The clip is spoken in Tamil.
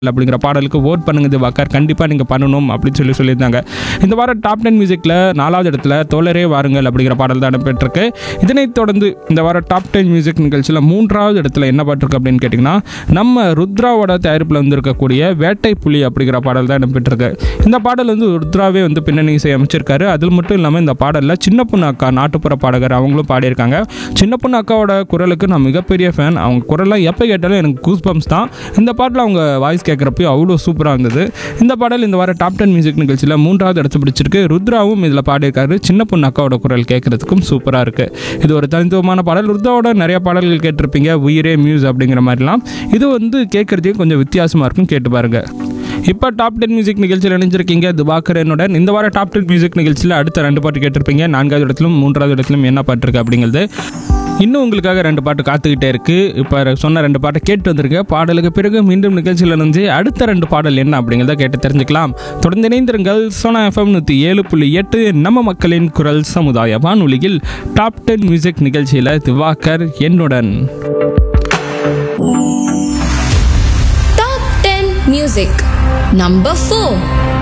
அப்படிங்கிற பாடலுக்கு ஓட் பண்ணுங்க திவாகர் கண்டிப்பாக நீங்கள் பண்ணணும் அப்படின்னு சொல்லி சொல்லியிருந்தாங்க இந்த வாரம் டாப் டென் மியூசிக்கில் நாலாவது இடத்துல தோழரே வாருங்கள் அப்படிங்கிற பாடல் தான் இடம்பெற்றிருக்கு இதனைத் தொடர்ந்து இந்த வாரம் டாப் டென் மியூசிக் நிகழ்ச்சியில் மூன்றாவது இடத்துல என்ன பாட்டிருக்கு அப்படின்னு கேட்டிங்கன்னா நம்ம ருத்ராவோட தயாரிப்பில் வந்திருக்கக்கூடிய வேட்டை புலி அப்படிங்கிற பாடல் தான் இடம்பெற்றிருக்கு இந்த பாடல் வந்து ருத்ராவே வந்து பின்னணி இசை அமைச்சிருக்காரு அதில் மட்டும் இல்லாமல் இந்த பாடலில் சின்ன பொண்ணு அக்கா நாட்டுப்புற பாடகர் அவங்களும் பாடியிருக்காங்க சின்ன பொண்ணு அக்காவோட குரலுக்கு நான் மிகப்பெரிய ஃபேன் அவங்க குரல்லாம் எப்போ கேட்டாலும் எனக்கு கூஸ் பம்ப்ஸ் தான் இந்த பாட்டில் அவங்க வாய்ஸ் கேட்குறப்போ அவ்வளோ சூப்பராக இருந்தது இந்த பாடல் இந்த வாரம் டாப் டென் மியூசிக் நிகழ்ச்சியில் மூன்றாவது இடத்து பிடிச்சிருக்கு ருத்ராவும் இதில் பாடியிருக்காரு சின்ன பொண்ணு அக்காவோட குரல் கேட்குறதுக்கும் சூப்பராக இருக்குது இது ஒரு தனித்துவமான பாடல் ருத்ராவோட நிறைய பாடல்கள் கேட்டிருப்பீங்க உயிரே மியூஸ் அப்படிங்கிற மாதிரிலாம் இது வந்து கேட்குறதுக்கு கொஞ்சம் வித்தியாசமாக இருக்கும் கேட்டு பாருங்க இப்போ டாப் டென் மியூசிக் நிகழ்ச்சியில் இணைஞ்சிருக்கீங்க திவாகரனுடன் இந்த வாரம் டாப் டென் மியூசிக் நிகழ்ச்சியில் அடுத்த ரெண்டு பாட்டு கேட்டிருப்பீங்க நான்காவது இடத்திலும் மூன்றாவது இடத்திலும் என்ன பாட்டு இருக்கு அப்படிங்கிறது இன்னும் உங்களுக்காக ரெண்டு பாட்டு காத்துக்கிட்டே இருக்கு இப்போ சொன்ன ரெண்டு பாட்டை கேட்டு வந்திருக்க பாடலுக்கு பிறகு மீண்டும் நிகழ்ச்சியில் இணைஞ்சு அடுத்த ரெண்டு பாடல் என்ன அப்படிங்கிறத கேட்டு தெரிஞ்சுக்கலாம் தொடர்ந்து இணைந்திருங்கள் சோனா எஃப்எம் நூற்றி ஏழு புள்ளி எட்டு நம்ம மக்களின் குரல் சமுதாய வானொலியில் டாப் டென் மியூசிக் நிகழ்ச்சியில் திவாகர் என்னுடன் Top 10 Music Number 4